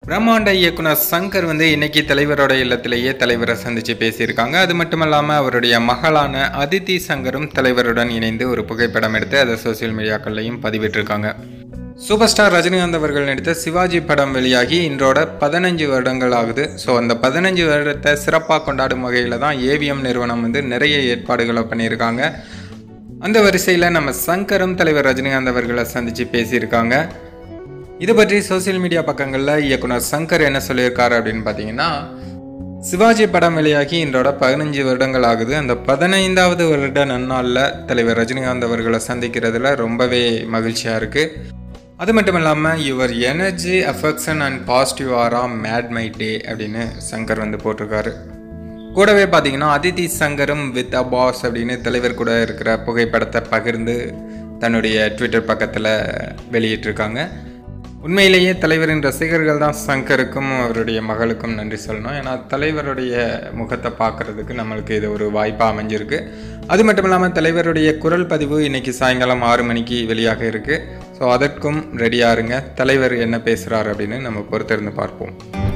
பிரம்மாண்ட இயக்குனர் சங்கர் வந்து இன்னைக்கு தலைவரோட இல்லத்திலேயே தலைவரை சந்திச்சு பேசியிருக்காங்க அது மட்டும் இல்லாமல் அவருடைய மகளான அதித்தி சங்கரும் தலைவருடன் இணைந்து ஒரு புகைப்படம் எடுத்து அதை சோசியல் மீடியாக்கள்லையும் பதிவிட்டிருக்காங்க சூப்பர் ஸ்டார் ரஜினிகாந்த் அவர்கள் நடித்த சிவாஜி படம் வெளியாகி இன்றோட பதினஞ்சு வருடங்கள் ஆகுது ஸோ அந்த பதினஞ்சு வருடத்தை சிறப்பாக கொண்டாடும் வகையில் தான் ஏவிஎம் நிறுவனம் வந்து நிறைய ஏற்பாடுகளை பண்ணியிருக்காங்க அந்த வரிசையில் நம்ம சங்கரும் தலைவர் ரஜினிகாந்த் அவர்களை சந்தித்து பேசியிருக்காங்க இது பற்றி சோசியல் மீடியா பக்கங்களில் இயக்குனர் சங்கர் என்ன சொல்லியிருக்காரு அப்படின்னு பார்த்தீங்கன்னா சிவாஜி படம் வெளியாகி இன்றோட பதினஞ்சு வருடங்கள் ஆகுது அந்த பதினைந்தாவது வருட நன்னாளில் தலைவர் ரஜினிகாந்த் அவர்களை சந்திக்கிறதுல ரொம்பவே மகிழ்ச்சியாக இருக்குது அது மட்டும் இல்லாமல் your energy affection and positive aura made my day அப்படின்னு சங்கர் வந்து போட்டிருக்காரு கூடவே பார்த்தீங்கன்னா அதித்தி சங்கரும் வித் அபாஸ் அப்படின்னு தலைவர் கூட இருக்கிற புகைப்படத்தை பகிர்ந்து தன்னுடைய ட்விட்டர் பக்கத்தில் வெளியிட்டிருக்காங்க உண்மையிலேயே தலைவரின் ரசிகர்கள் தான் சங்கருக்கும் அவருடைய மகளுக்கும் நன்றி சொல்லணும் ஏன்னா தலைவருடைய முகத்தை பார்க்கறதுக்கு நம்மளுக்கு இது ஒரு வாய்ப்பாக அமைஞ்சிருக்கு அது மட்டும் இல்லாமல் தலைவருடைய குரல் பதிவு இன்னைக்கு சாயங்காலம் ஆறு மணிக்கு வெளியாக இருக்குது ஸோ அதற்கும் ரெடியாக இருங்க தலைவர் என்ன பேசுகிறார் அப்படின்னு நம்ம பொறுத்திருந்து பார்ப்போம்